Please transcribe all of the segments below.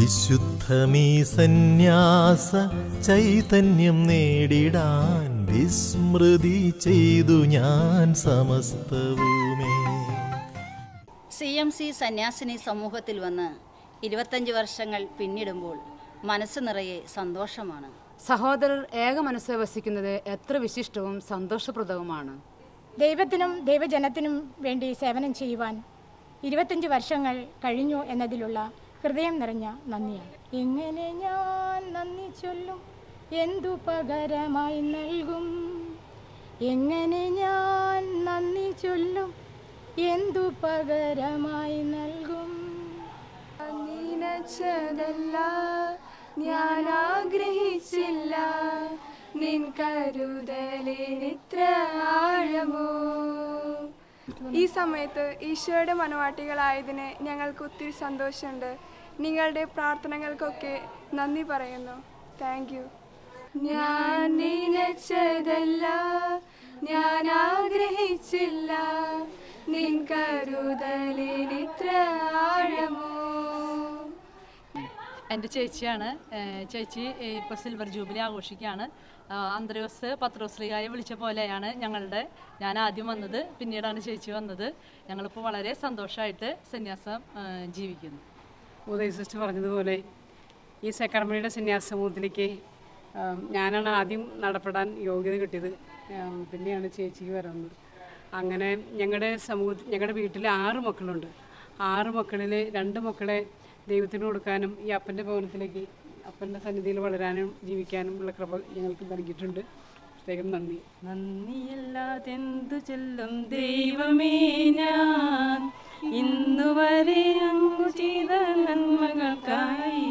വിശുദ്ധമീ സന്യാസ ചൈതന്യം നേടിടാൻ വിസ്മൃതി ചെയ്തു ഞാൻ സമസ്തവുമേ സി എം സി സന്യാസിനി സമൂഹത്തിൽ വന്ന് ഇരുപത്തഞ്ച് വർഷങ്ങൾ പിന്നിടുമ്പോൾ മനസ്സ് നിറയെ സന്തോഷമാണ് സഹോദരർ ഏക മനസ്സ് വസിക്കുന്നത് എത്ര വിശിഷ്ടവും സന്തോഷപ്രദവുമാണ് ദൈവത്തിനും ദൈവജനത്തിനും വേണ്ടി സേവനം ചെയ്യുവാൻ ഇരുപത്തഞ്ച് വർഷങ്ങൾ കഴിഞ്ഞു എന്നതിലുള്ള ഹൃദയം നിറഞ്ഞ നന്ദിയാണ് എങ്ങനെ ഞാൻ നന്ദി ചൊല്ലും എന്തു പകരമായി നൽകും എങ്ങനെ ഞാൻ നന്ദി ചൊല്ലും എന്തു പകരമായി നൽകും നിനച്ചതല്ല ഞാൻ ആഗ്രഹിച്ചില്ല നിൻ കരുതലിനിത്ര ആഴമോ ഈ സമയത്ത് ഈശോയുടെ മനവാട്ടികളായതിന് ഞങ്ങൾക്ക് ഒത്തിരി സന്തോഷമുണ്ട് നിങ്ങളുടെ പ്രാർത്ഥനകൾക്കൊക്കെ നന്ദി പറയുന്നു താങ്ക് യു ഞാൻ നിനച്ചതല്ല ഞാൻ ആഗ്രഹിച്ചില്ല നിൻ കരുതലിനിത്ര ആഴമോ എൻ്റെ ചേച്ചിയാണ് ഏഹ് ചേച്ചി ഇപ്പോൾ സിൽവർ ജൂബിലി ആഘോഷിക്കുകയാണ് ആഹ് അന്ത്രയോസ് പത്രോശ്രീകായെ വിളിച്ച പോലെയാണ് ഞങ്ങളുടെ ഞാൻ ആദ്യം വന്നത് പിന്നീടാണ് ചേച്ചി വന്നത് ഞങ്ങളിപ്പോൾ വളരെ സന്തോഷമായിട്ട് സന്യാസം ആഹ് ജീവിക്കുന്നു ഉദയ സിസ്റ്റർ പറഞ്ഞതുപോലെ ഈ സെക്കർമണിയുടെ സന്യാസ സമൂഹത്തിലേക്ക് ആം, ഞാനാണ് ആദ്യം നടപ്പെടാൻ യോഗ്യത കിട്ടിയത് ആം, പിന്നെയാണ് ചേച്ചിക്ക് വരുന്നത് അങ്ങനെ ഞങ്ങളുടെ സമൂഹത്തിൽ ഞങ്ങളുടെ വീട്ടിൽ ആറ് മക്കളുണ്ട് ആറ് മക്കളിൽ രണ്ട് മക്കളെ ദൈവത്തിന് കൊടുക്കാനും ഈ അപ്പൻ്റെ ഭവനത്തിലേക്ക് അപ്പൻ്റെ സന്നിധിയിൽ വളരാനും ജീവിക്കാനും ഉള്ള കൃപ ഞങ്ങൾക്ക് നൽകിയിട്ടുണ്ട് പ്രത്യേകം നന്ദി നന്ദിയല്ലാതെന്തു ചൊല്ലും ദൈവമേ ഞാൻ ഇന്നുവരെ അങ്ങു ചെയ്ത നന്മകൾക്കായി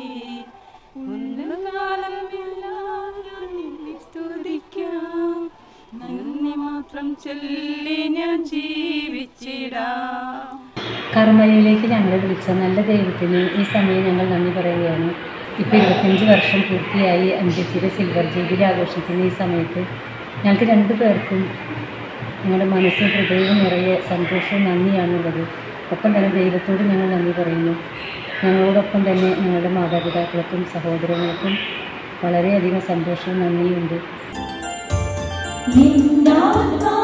ഉന്നതകാലമെല്ലാം ഞാൻ നിന്നെ സ്തുതിക്കാം നന്ദി മാത്രം ചൊല്ലി ഞാൻ ജീവിച്ചിടാം കർമ്മയിലേക്ക് ഞങ്ങളെ വിളിച്ച നല്ല ദൈവത്തിന് ഈ സമയം ഞങ്ങൾ നന്ദി പറയുകയാണ് ഇപ്പോൾ ഇരുപത്തഞ്ച് വർഷം പൂർത്തിയായി അഞ്ചെത്തിയുടെ സിൽവർ ജൂബിലി ആഘോഷിക്കുന്ന ഈ സമയത്ത് ഞങ്ങൾക്ക് രണ്ടു പേർക്കും ഞങ്ങളുടെ മനസ്സ് ഹൃദയവും നിറയെ സന്തോഷവും നന്ദിയാണുള്ളത് ഒപ്പം തന്നെ ദൈവത്തോട് ഞങ്ങൾ നന്ദി പറയുന്നു ഞങ്ങളോടൊപ്പം തന്നെ ഞങ്ങളുടെ മാതാപിതാക്കൾക്കും സഹോദരങ്ങൾക്കും വളരെയധികം സന്തോഷവും നന്ദിയുണ്ട് നിന്നാത്മാ